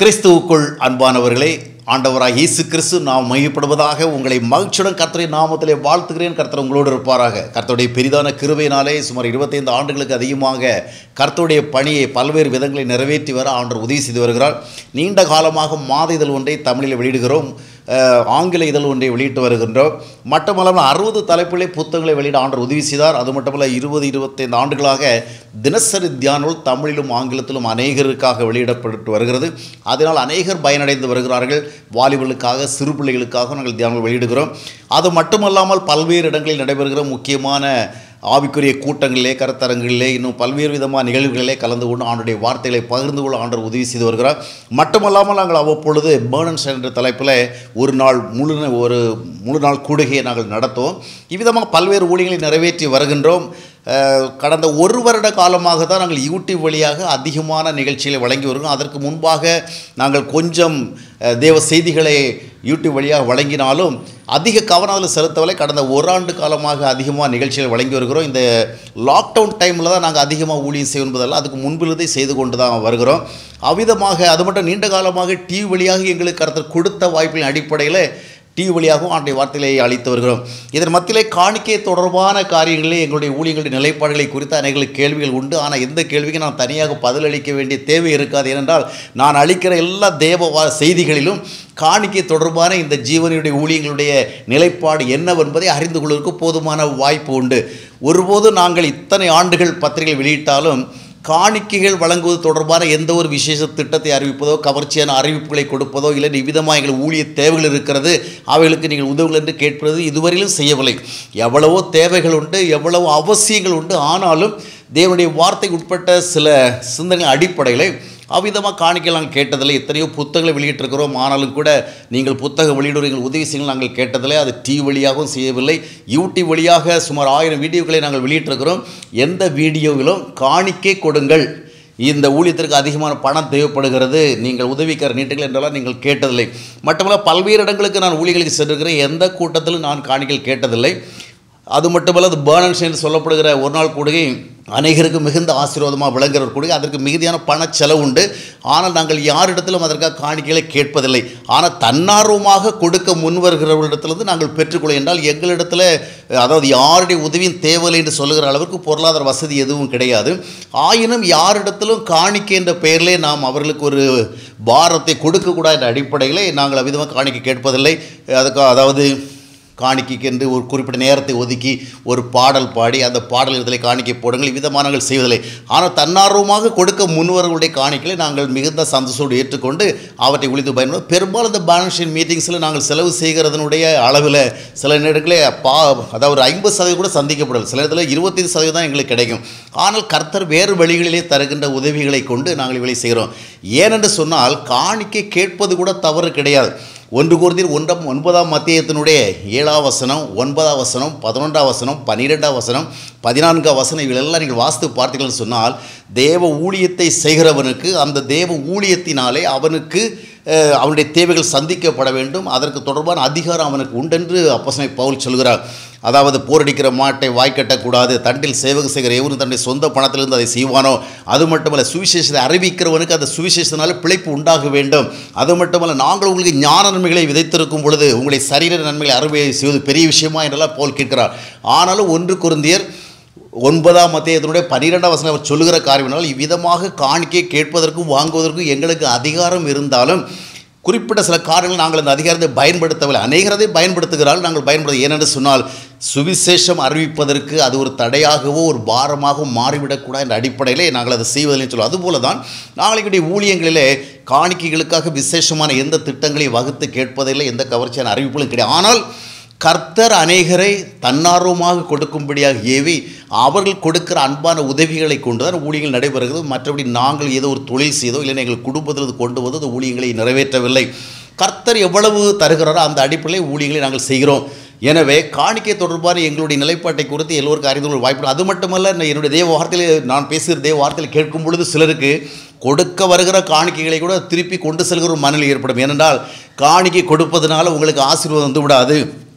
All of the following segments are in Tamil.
கிறிஸ்துவுக்குள் அன்பானவர்களே ஆண்டவராக இயேசு கிறிஸ்து நாம் மையப்படுவதாக உங்களை மகிழ்ச்சியுடன் கர்த்தரை நாமத்திலே வாழ்த்துகிறேன் கர்த்தர் உங்களோடு இருப்பாராக கர்த்தருடைய பெரிதான கிருபையினாலே சுமார் இருபத்தைந்து ஆண்டுகளுக்கு அதிகமாக கர்த்தருடைய பணியை பல்வேறு விதங்களை நிறைவேற்றி வர ஆண்டவர் உதவி செய்து வருகிறார் நீண்ட காலமாக மாத இதழ் ஒன்றை தமிழில் வெளியிடுகிறோம் அஹ், ஆங்கில இதழ் ஒன்றை வெளியிட்டு வருகின்றோம் மட்டுமல்லாமல் அறுபது தலைப்பிலே புத்தகங்களை வெளியிட ஆண்டவர் உதவி செய்தார் அது மட்டுமல்ல இருபது இருபத்தைந்து ஆண்டுகளாக தினசரி தியானங்கள் தமிழிலும் ஆங்கிலத்திலும் அநேகருக்காக வெளியிடப்பட்டு வருகிறது அதனால் அநேகர் பயனடைந்து வருகிறார்கள் வாலிபர்களுக்காக சிறு பிள்ளைகளுக்காக நாங்கள் தியானங்கள் வெளியிடுகிறோம் அது மட்டுமல்லாமல் பல்வேறு இடங்களில் நடைபெறுகிற முக்கியமான ஆவிக்குரிய கூட்டங்களிலே கருத்தரங்களிலே இன்னும் பல்வேறு விதமான நிகழ்வுகளிலே கலந்து கொண்டு ஆண்டுடைய வார்த்தைகளை பகிர்ந்து கொள்ள ஆண்டவர் உதவி செய்து வருகிறார் மட்டுமல்லாமல் நாங்கள் அவ்வப்பொழுது பேர்னன்ஸ் என்ற தலைப்பில் ஒரு நாள் முழு நா- ஒரு முழு நாள் கூடுகையை நாங்கள் நடத்துவோம் இவ்விதமாக பல்வேறு ஊழியர்களை நிறைவேற்றி வருகின்றோம் அஹ், கடந்த ஒரு வருட காலமாக தான் நாங்கள் யூடியூப் வழியாக அதிகமான நிகழ்ச்சிகளை வழங்கி வருகிறோம் அதற்கு முன்பாக நாங்கள் கொஞ்சம் அஹ், தேவ செய்திகளை யூடியூப் வழியாக வழங்கினாலும் அதிக கவனம் அதில் செலுத்தவில்லை கடந்த ஓராண்டு காலமாக அதிகமாக நிகழ்ச்சிகள் வழங்கி வருகிறோம் இந்த லாக்டவுன் டைமில் தான் நாங்கள் அதிகமாக ஊழியம் செய்யும் என்பதால் அதுக்கு முன்பிலிருந்தே செய்து கொண்டு தான் வருகிறோம் அவ்விதமாக அது மட்டும் நீண்ட காலமாக டிவி வழியாக எங்களுக்கு கருத்து கொடுத்த வாய்ப்பின் அடிப்படையில் டிவி வழியாகவும் ஆண்டுடைய வார்த்தைகளை அளித்து வருகிறோம் இதன் மத்தியிலே காணிக்கை தொடர்பான காரியங்களிலே எங்களுடைய ஊழியர்களுடைய நிலைப்பாடுகளை குறித்து அநேக கேள்விகள் உண்டு ஆனால் எந்த கேள்விக்கு நான் தனியாக பதிலளிக்க வேண்டிய தேவை இருக்காது ஏனென்றால் நான் அளிக்கிற எல்லா தேவ வா- செய்திகளிலும் காணிக்கை தொடர்பான இந்த ஜீவனுடைய ஊழியங்களுடைய நிலைப்பாடு என்னவென்பதை அறிந்து கொள்வதற்கு போதுமான வாய்ப்பு உண்டு ஒருபோதும் நாங்கள் இத்தனை ஆண்டுகள் பத்திரிகை வெளியிட்டாலும் காணிக்கைகள் வழங்குவது தொடர்பான எந்த ஒரு விசேஷ திட்டத்தை அறிவிப்பதோ கவர்ச்சியான அறிவிப்புகளை கொடுப்பதோ இல்லை நிவிதமாக எங்கள் ஊழிய தேவைகள் இருக்கிறது அவைகளுக்கு நீங்கள் உதவுங்கள் என்று கேட்பது இதுவரையிலும் செய்யவில்லை எவ்வளவோ தேவைகள் உண்டு எவ்வளவோ அவசியங்கள் உண்டு ஆனாலும் தேவனுடைய வார்த்தை உட்பட்ட சில சிந்தனை அடிப்படையில் அவ்விதமாக காணிக்கை நாங்கள் கேட்டதில்லை எத்தனையோ புத்தகங்களை வெளியிட்டிருக்கிறோம் ஆனாலும் கூட நீங்கள் புத்தக வெளியிடுவீர்கள் உதவி செய்யுங்கள் நாங்கள் கேட்டதில்லை அது டிவி வழியாகவும் செய்யவில்லை யூடியூப் வழியாக சுமார் ஆயிரம் வீடியோக்களை நாங்கள் வெளியிட்டிருக்கிறோம் எந்த வீடியோவிலும் காணிக்கை கொடுங்கள் இந்த ஊழியத்திற்கு அதிகமான பணம் தேவைப்படுகிறது நீங்கள் உதவிக்கார நீட்டுங்கள் என்றெல்லாம் நீங்கள் கேட்டதில்லை மட்டுமல்ல பல்வேறு இடங்களுக்கு நான் ஊழியர்களுக்கு சென்றிருக்கிறேன் எந்த கூட்டத்திலும் நான் காணிக்கைகள் கேட்டதில்லை அது மட்டுமல்ல அது பேர்னன்ஸ் என்று சொல்லப்படுகிற ஒரு நாள் கூடுகை அநேகருக்கு மிகுந்த ஆசீர்வாதமாக விளங்குகிற ஒரு கூடுகை அதற்கு மிகுதியான பண செலவு உண்டு ஆனால் நாங்கள் யாரிடத்திலும் அதற்காக காணிக்கைகளை கேட்பதில்லை ஆனால் தன்னார்வமாக கொடுக்க முன்வருகிறவர்களிடத்திலிருந்து நாங்கள் பெற்றுக்கொள்ள என்றால் எங்களிடத்தில் அதாவது யாருடைய உதவியும் தேவையில்லை என்று சொல்லுகிற அளவுக்கு பொருளாதார வசதி எதுவும் கிடையாது ஆயினும் யாரிடத்திலும் காணிக்கை என்ற பெயரிலே நாம் அவர்களுக்கு ஒரு பாரத்தை கொடுக்கக்கூடாது என்ற அடிப்படையில் நாங்கள் அவ்விதமாக காணிக்கை கேட்பதில்லை அதுக்கு அதாவது காணிக்கைக்கு என்று ஒரு குறிப்பிட்ட நேரத்தை ஒதுக்கி ஒரு பாடல் பாடி அந்த பாடல் இடத்துல காணிக்கை போடுங்கள் இவ்விதமாக நாங்கள் செய்வதில்லை ஆனால் தன்னார்வமாக கொடுக்க முன்வர்களுடைய காணிக்கைகளை நாங்கள் மிகுந்த சந்தோஷத்தோடு ஏற்றுக்கொண்டு அவற்றை ஒழித்து பயன்படும் பெரும்பாலும் இந்த பேலன்ஸ் ஷீட் மீட்டிங்ஸில் நாங்கள் செலவு செய்கிறதனுடைய அளவில் சில நேரங்களில் பா அதாவது ஒரு ஐம்பது சதவீதம் கூட சந்திக்கப்படல சில இடத்துல இருபத்தைந்து சதவீதம் தான் எங்களுக்கு கிடைக்கும் ஆனால் கர்த்தர் வேறு வழிகளிலே தருகின்ற உதவிகளை கொண்டு நாங்கள் இவளை செய்கிறோம் ஏனென்று சொன்னால் காணிக்கை கேட்பது கூட தவறு கிடையாது ஒன்று குருந்தில் ஒன்றாம் ஒன்பதாம் மத்தியத்தினுடைய ஏழாம் வசனம் ஒன்பதாம் வசனம் பதினொன்றாம் வசனம் பன்னிரெண்டாம் வசனம் பதினான்காம் வசனம் இவையெல்லாம் நீங்கள் வாஸ்து பார்த்தீங்கன்னு சொன்னால் தேவ ஊழியத்தை செய்கிறவனுக்கு அந்த தேவ ஊழியத்தினாலே அவனுக்கு அஹ், அவனுடைய தேவைகள் சந்திக்கப்பட வேண்டும் அதற்கு தொடர்பான அதிகாரம் அவனுக்கு உண்டென்று அப்பசனை பவுல் சொல்கிறார் அதாவது போரடிக்கிற மாட்டை வாய்க்கட்டக்கூடாது தண்டில் சேவகம் செய்கிற எவரும் தன்னுடைய சொந்த பணத்திலிருந்து அதை செய்வானோ அது மட்டுமல்ல சுவிசேஷத்தை அறிவிக்கிறவனுக்கு அந்த சுவிசேஷத்தினால பிழைப்பு உண்டாக வேண்டும் அது மட்டுமல்ல நாங்கள் உங்களுக்கு ஞான நன்மைகளை விதைத்திருக்கும் பொழுது உங்களை சரீர நன்மைகளை அறுவை செய்வது பெரிய விஷயமா என்றெல்லாம் போல் கேட்கிறார் ஆனாலும் ஒன்று குருந்தியர் ஒன்பதாம் மத்தியத்தினுடைய பன்னிரெண்டாம் வசனம் அவர் சொல்லுகிற காரியம்னால் இவ்விதமாக காணிக்கை கேட்பதற்கும் வாங்குவதற்கும் எங்களுக்கு அதிகாரம் இருந்தாலும் குறிப்பிட்ட சில காரணங்கள் நாங்கள் அந்த அதிகாரத்தை பயன்படுத்தவில்லை அநேகர் அதை பயன்படுத்துகிறார்கள் நாங்கள் பயன்படுத்த ஏனென்று சொன்னால் சுவிசேஷம் அறிவிப்பதற்கு அது ஒரு தடையாகவோ ஒரு பாரமாகவும் மாறிவிடக்கூடாது என்ற அடிப்படையிலே நாங்கள் அதை செய்வதில்லை சொல்லுவோம் அதுபோல தான் நாங்கள் எங்களுடைய ஊழியங்களிலே காணிக்கைகளுக்காக விசேஷமான எந்த திட்டங்களையும் வகுத்து கேட்பதில்லை எந்த கவர்ச்சியான அறிவிப்புகளும் கிடையாது ஆனால் கர்த்தர் அநேகரை தன்னார்வமாக கொடுக்கும்படியாக ஏவி அவர்கள் கொடுக்கிற அன்பான உதவிகளை கொண்டு தான் ஊழியங்கள் நடைபெறுகிறது மற்றபடி நாங்கள் ஏதோ ஒரு தொழில் செய்தோ இல்லை எங்கள் குடும்பத்திலிருந்து கொண்டு வந்து அந்த ஊழியங்களை நிறைவேற்றவில்லை கர்த்தர் எவ்வளவு தருகிறாரோ அந்த அடிப்படையில் ஊழியங்களை நாங்கள் செய்கிறோம் எனவே காணிக்கை தொடர்பான எங்களுடைய நிலைப்பாட்டை குறித்து எல்லோருக்கும் அறிந்து கொள்ள வாய்ப்பு அது மட்டுமல்ல நான் என்னுடைய தேவ வார்த்தையில் நான் பேசுகிற தேவ வார்த்தையில் கேட்கும் பொழுது சிலருக்கு கொடுக்க வருகிற காணிக்கைகளை கூட திருப்பி கொண்டு செல்கிற ஒரு மனநிலை ஏற்படும் ஏனென்றால் காணிக்கை கொடுப்பதனால உங்களுக்கு ஆசீர்வாதம் வந்து விடாது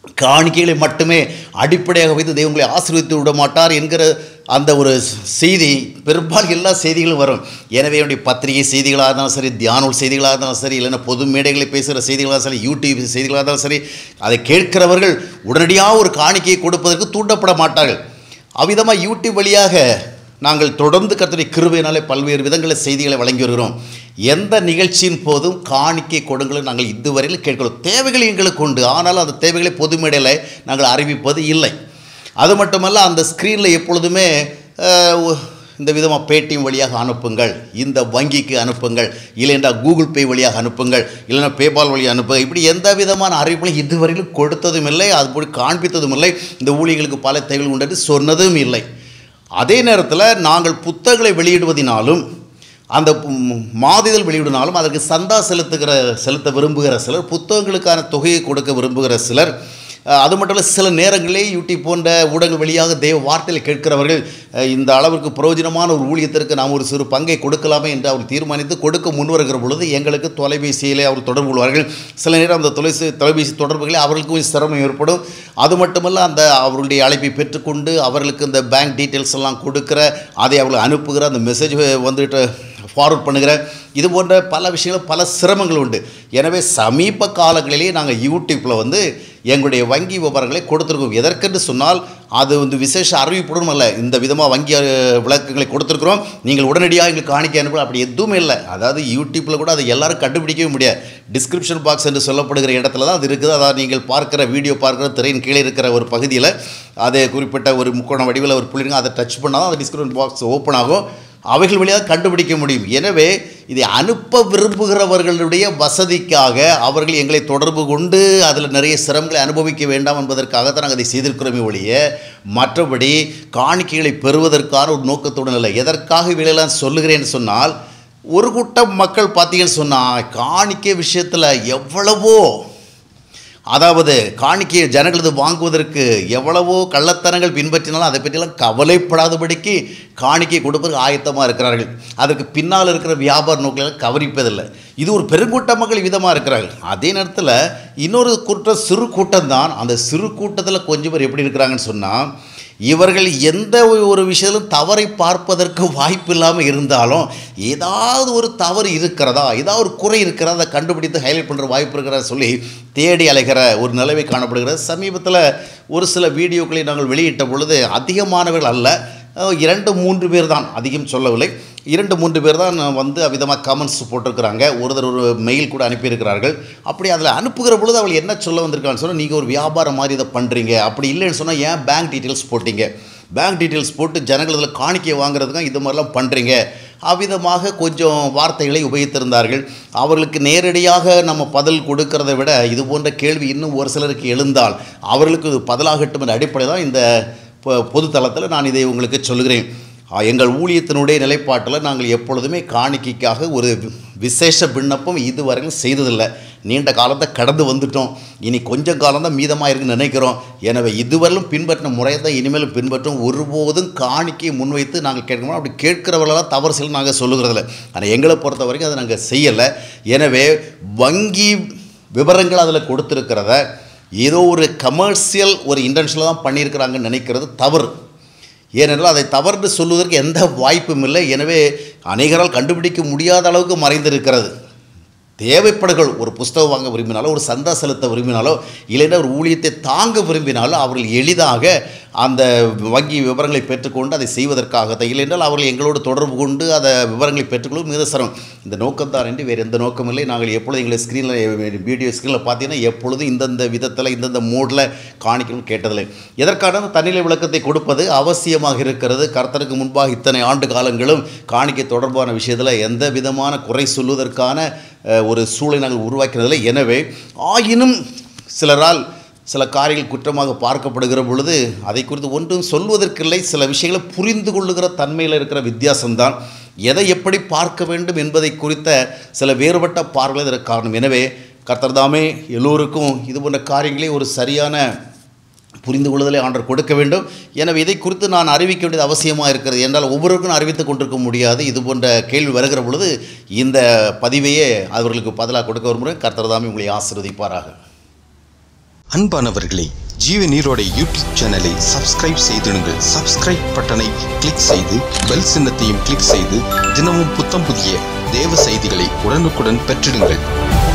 காணிக்கைகளை மட்டுமே அடிப்படையாக வைத்து தெய்வங்களை ஆசீர்வதித்து விட மாட்டார் என்கிற அந்த ஒரு செய்தி பெரும்பாலும் எல்லா செய்திகளும் வரும் எனவே என்னுடைய பத்திரிகை செய்திகளாக இருந்தாலும் சரி தியானூல் செய்திகளாக இருந்தாலும் சரி இல்லைன்னா பொது மேடைகளை பேசுகிற செய்திகளாக சரி யூடியூப் செய்திகளாக இருந்தாலும் சரி அதை கேட்கிறவர்கள் உடனடியாக ஒரு காணிக்கையை கொடுப்பதற்கு தூண்டப்பட மாட்டார்கள் அவ்விதமாக யூடியூப் வழியாக நாங்கள் தொடர்ந்து கர்த்தருடைய கிருபையினாலே பல்வேறு விதங்களில் செய்திகளை வழங்கி வருகிறோம் எந்த நிகழ்ச்சியின் போதும் காணிக்கை கொடுங்களை நாங்கள் இதுவரையில் கேட்கிறோம் தேவைகள் எங்களுக்கு உண்டு ஆனால் அந்த தேவைகளை பொது மேடையில் நாங்கள் அறிவிப்பது இல்லை அது மட்டுமல்ல அந்த ஸ்க்ரீனில் எப்பொழுதுமே அஹ், ஒ- இந்த விதமாக பேடிஎம் வழியாக அனுப்புங்கள் இந்த வங்கிக்கு அனுப்புங்கள் இல்லைன்றா கூகுள் பே வழியாக அனுப்புங்கள் இல்லைன்னா பேபால் வழியாக அனுப்புங்கள் இப்படி எந்த விதமான அறிவிப்புகளும் இதுவரையிலும் கொடுத்ததும் இல்லை அதுபோல் காண்பித்ததும் இல்லை இந்த ஊழியர்களுக்கு பல தேவைகள் உண்டு என்று சொன்னதும் இல்லை அதே நேரத்தில் நாங்கள் புத்தகங்களை வெளியிடுவதினாலும் அந்த ம், மாதிதழ் வெளியிடினாலும் அதற்கு சந்தா செலுத்துகிற செலுத்த விரும்புகிற சிலர் புத்தகங்களுக்கான தொகையை கொடுக்க விரும்புகிற சிலர் அஹ், அது மட்டும் இல்லை சில நேரங்களே யூடியூப் போன்ற ஊடகங்கள் வழியாக தேவ வார்த்தையில் கேட்கிறவர்கள் அஹ், இந்த அளவிற்கு பிரயோஜனமான ஒரு ஊழியத்திற்கு நாம் ஒரு சிறு பங்கை கொடுக்கலாமே என்று அவர் தீர்மானித்து கொடுக்க முன்வருகிற பொழுது எங்களுக்கு தொலைபேசியிலே அவர் தொடர்பு கொள்வார்கள் சில நேரம் அந்த தொலைசி தொலைபேசி தொடர்புகளே அவர்களுக்கும் கொஞ்சம் சிரமம் ஏற்படும் அது மட்டுமல்ல அந்த அவர்களுடைய அழைப்பை பெற்றுக்கொண்டு அவர்களுக்கு இந்த பேங்க் டீட்டெயில்ஸ் எல்லாம் கொடுக்கிற அதை அவர்கள் அனுப்புகிற அந்த மெசேஜ் வந்துட்டு ஃபார்வர்ட் பண்ணுகிற இது போன்ற பல விஷயங்கள் பல சிரமங்கள் உண்டு எனவே சமீப காலங்களிலே நாங்கள் யூடியூப்பில் வந்து எங்களுடைய வங்கி விவரங்களை கொடுத்துருக்கோம் எதற்கென்று சொன்னால் அது வந்து விசேஷ அறிவிப்புடன் அல்ல இந்த விதமாக வங்கி அஹ், விளக்கங்களை கொடுத்துருக்குறோம் நீங்கள் உடனடியாக எங்களுக்கு காணிக்க அனுப்ப அப்படி எதுவுமே இல்லை அதாவது யூடியூப்பில் கூட அதை எல்லாரும் கண்டுபிடிக்கவே முடியாது டிஸ்கிரிப்ஷன் பாக்ஸ் என்று சொல்லப்படுகிற இடத்துல தான் அது இருக்குது அதாவது நீங்கள் பார்க்குற வீடியோ பார்க்குற திரையின் கீழே இருக்கிற ஒரு பகுதியில் அது குறிப்பிட்ட ஒரு முக்கோண வடிவில் ஒரு புள்ளிங்க அதை டச் பண்ணால் தான் அந்த டிஸ்கிரிப்ஷன் பாக்ஸ் ஓப்பன் ஆகும் அவைகள் வழியாக கண்டுபிடிக்க முடியும் எனவே இதை அனுப்ப விரும்புகிறவர்களுடைய வசதிக்காக அவர்கள் எங்களை தொடர்பு கொண்டு அதில் நிறைய சிரமங்களை அனுபவிக்க வேண்டாம் என்பதற்காக தான் நாங்கள் அதை செய்திருக்கிறோமே ஒழிய மற்றபடி காணிக்கைகளை பெறுவதற்கான ஒரு நோக்கத்துடன் இல்லை எதற்காக இவைகளெல்லாம் சொல்லுகிறேன்னு சொன்னால் ஒரு கூட்டம் மக்கள் பார்த்தீங்கன்னு சொன்னால் காணிக்கை விஷயத்தில் எவ்வளவோ அதாவது காணிக்கையை ஜனங்களது வாங்குவதற்கு எவ்வளவோ கள்ளத்தனங்கள் பின்பற்றினாலும் அதை பற்றியெல்லாம் கவலைப்படாதபடிக்கு காணிக்கை கொடுப்பதற்கு ஆயத்தமாக இருக்கிறார்கள் அதற்கு பின்னால் இருக்கிற வியாபார நோக்கில் கவனிப்பதில்லை இது ஒரு பெருங்கூட்ட மக்கள் விதமாக இருக்கிறார்கள் அதே நேரத்தில் இன்னொரு கூட்டம் சிறு கூட்டம் தான் அந்த சிறு கூட்டத்தில் கொஞ்சம் பேர் எப்படி இருக்கிறாங்கன்னு சொன்னால் இவர்கள் எந்த ஒரு விஷயத்திலும் தவறை பார்ப்பதற்கு வாய்ப்பு இல்லாமல் இருந்தாலும் ஏதாவது ஒரு தவறு இருக்கிறதா ஏதாவது ஒரு குறை இருக்கிறதா அதை கண்டுபிடித்து ஹைலைட் பண்ணுற வாய்ப்பு இருக்கிறதா சொல்லி தேடி அலைகிற ஒரு நிலைமை காணப்படுகிறது சமீபத்தில் ஒரு சில வீடியோக்களை நாங்கள் வெளியிட்ட பொழுது அதிகமானவர்கள் அல்ல அஹ், இரண்டு மூன்று பேர் தான் அதிகம் சொல்லவில்லை இரண்டு மூன்று பேர் தான் வந்து அவ்விதமாக கமெண்ட்ஸ் போட்டிருக்கிறாங்க ஒருத்தர் ஒரு மெயில் கூட அனுப்பியிருக்கிறார்கள் அப்படி அதில் அனுப்புகிற பொழுது அவள் என்ன சொல்ல வந்திருக்கான்னு சொன்னால் நீங்கள் ஒரு வியாபாரம் மாதிரி இதை பண்ணுறீங்க அப்படி இல்லைன்னு சொன்னால் ஏன் பேங்க் டீட்டெயில்ஸ் போட்டீங்க பேங்க் டீட்டெயில்ஸ் போட்டு ஜனங்கள் இதில் காணிக்கை வாங்குறதுக்கும் இது மாதிரிலாம் பண்ணுறீங்க அவ்விதமாக கொஞ்சம் வார்த்தைகளை உபயோகித்திருந்தார்கள் அவர்களுக்கு நேரடியாக நம்ம பதில் கொடுக்கறதை விட இது போன்ற கேள்வி இன்னும் ஒரு சிலருக்கு எழுந்தால் அவர்களுக்கு இது பதிலாகட்டும் என்ற அடிப்படை தான் இந்த பொ- பொது தளத்தில் நான் இதை உங்களுக்கு சொல்கிறேன் ஆ, எங்கள் ஊழியத்தினுடைய நிலைப்பாட்டில் நாங்கள் எப்பொழுதுமே காணிக்கைக்காக ஒரு வி- விசேஷ விண்ணப்பம் இதுவரைக்கும் செய்ததில்லை நீண்ட காலத்தை கடந்து வந்துட்டோம் இனி கொஞ்சம் காலம்தான் மீதமாக இருக்குன்னு நினைக்கிறோம் எனவே இதுவரையிலும் பின்பற்றின முறையை தான் இனிமேலும் பின்பற்றும் ஒருபோதும் காணிக்கையை முன்வைத்து நாங்கள் கேட்கணும் அப்படி கேட்கிறவர்களெல்லாம் தவறு செய்யணும் நாங்கள் சொல்லுகிறதில்ல ஆனால் எங்களை பொறுத்த வரைக்கும் அதை நாங்கள் செய்யலை எனவே வங்கி விவரங்கள் அதில் கொடுத்துருக்கிறத ஏதோ ஒரு கமர்ஷியல் ஒரு இன்டென்ஷனில் தான் பண்ணியிருக்கிறாங்கன்னு நினைக்கிறது தவறு ஏனென்றால் அதை தவறு சொல்வதற்கு எந்த வாய்ப்பும் இல்லை எனவே அநேகரால் கண்டுபிடிக்க முடியாத அளவுக்கு மறைந்திருக்கிறது தேவைப்படுகள் ஒரு புஸ்தகம் வாங்க விரும்பினாலோ ஒரு சந்தா செலுத்த விரும்பினாலோ இல்லைன்னா ஒரு ஊழியத்தை தாங்க விரும்பினாலோ அவர்கள் எளிதாக அந்த வங்கி விவரங்களை பெற்றுக்கொண்டு அதை செய்வதற்காகத்தான் இல்லைன்றால் அவர்கள் எங்களோடு தொடர்பு கொண்டு அதை விவரங்களை பெற்றுக்கொள்ளும் மிக சிரமம் இந்த நோக்கம்தான் என்று வேறு எந்த நோக்கமும் இல்லை நாங்கள் எப்பொழுதும் எங்களை ஸ்க்ரீனில் வீடியோ ஸ்க்ரீனில் பார்த்தீங்கன்னா எப்பொழுதும் இந்தந்த விதத்தில் இந்தந்த மோடில் காணிக்கணும்னு கேட்டதில்லை எதற்கான தன்னிலை விளக்கத்தை கொடுப்பது அவசியமாக இருக்கிறது கர்த்தருக்கு முன்பாக இத்தனை ஆண்டு காலங்களும் காணிக்கை தொடர்பான விஷயத்தில் எந்த விதமான குறை சொல்வதற்கான அஹ், ஒரு சூழலை நாங்கள் உருவாக்கினதில்லை எனவே ஆயினும் சிலரால் சில காரியங்கள் குற்றமாக பார்க்கப்படுகிற பொழுது அதை குறித்து ஒன்றும் சொல்வதற்கில்லை சில விஷயங்களை புரிந்து கொள்ளுகிற தன்மையில் இருக்கிற வித்தியாசம்தான் எதை எப்படி பார்க்க வேண்டும் என்பதை குறித்த சில வேறுபட்ட பார்வைகள் இதற்கு காரணம் எனவே கர்த்தர்தாமே எல்லோருக்கும் இது போன்ற காரியங்களை ஒரு சரியான புரிந்து கொள்ளுதலை ஆண்டவர் கொடுக்க வேண்டும் எனவே இதை குறித்து நான் அறிவிக்க வேண்டியது அவசியமாக இருக்கிறது என்றால் ஒவ்வொருவருக்கும் அறிவித்துக் கொண்டிருக்க முடியாது இது போன்ற கேள்வி வருகிற பொழுது இந்த பதிவையே அவர்களுக்கு பதிலாக கொடுக்க விரும்புகிறேன் கர்த்தர் தாமே உங்களை ஆசீர்வதிப்பாராக அன்பானவர்களே ஜீவ நீரோடை யூடியூப் சேனலை சப்ஸ்கிரைப் செய்திடுங்கள் சப்ஸ்கிரைப் பட்டனை கிளிக் செய்து பெல் சின்னத்தையும் கிளிக் செய்து தினமும் புத்தம் புதிய தேவ செய்திகளை உடனுக்குடன் பெற்றிடுங்கள்